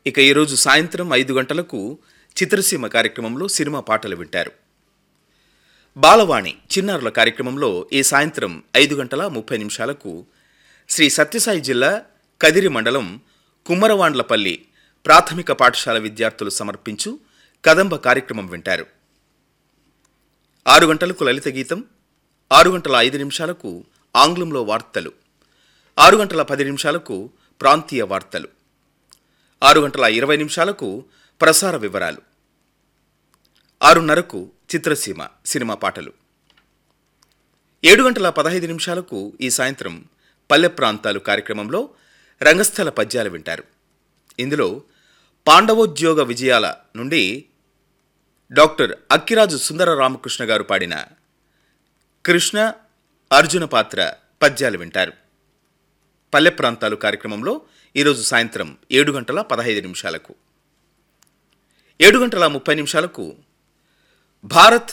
ఇక ఈరోజు సాయంత్రం ఐదు గంటలకు చిత్రసీమ కార్యక్రమంలో సినిమా పాటలు వింటారు బాలవాణి చిన్నారుల కార్యక్రమంలో ఈ సాయంత్రం ఐదు గంటల ముప్పై నిమిషాలకు శ్రీ సత్యసాయి జిల్లా కదిరి మండలం కుమ్మరవాండ్లపల్లి ప్రాథమిక పాఠశాల విద్యార్థులు సమర్పించు కదంబ కార్యక్రమం వింటారు ఆరు గంటలకు లలిత గీతం ఆరు గంటల ఐదు నిమిషాలకు ఆంగ్లంలో వార్తలు ఆరు గంటల పది నిమిషాలకు ప్రాంతీయ వార్తలు ఆరు గంటల ఇరవై నిమిషాలకు ప్రసార వివరాలు ఆరున్నరకు చిత్రసీమ సినిమా పాటలు ఏడు గంటల పదహైదు నిమిషాలకు ఈ సాయంత్రం పల్లె ప్రాంతాలు కార్యక్రమంలో రంగస్థల పద్యాలు వింటారు ఇందులో పాండవోద్యోగ విజయాల నుండి డాక్టర్ అక్కిరాజు సుందర రామకృష్ణ గారు పాడిన కృష్ణ అర్జున పాత్ర పద్యాలు వింటారు పల్లె ప్రాంతాలు కార్యక్రమంలో ఈరోజు సాయంత్రం ఏడు గంటల పదహైదు నిమిషాలకు ఏడు గంటల ముప్పై నిమిషాలకు భారత్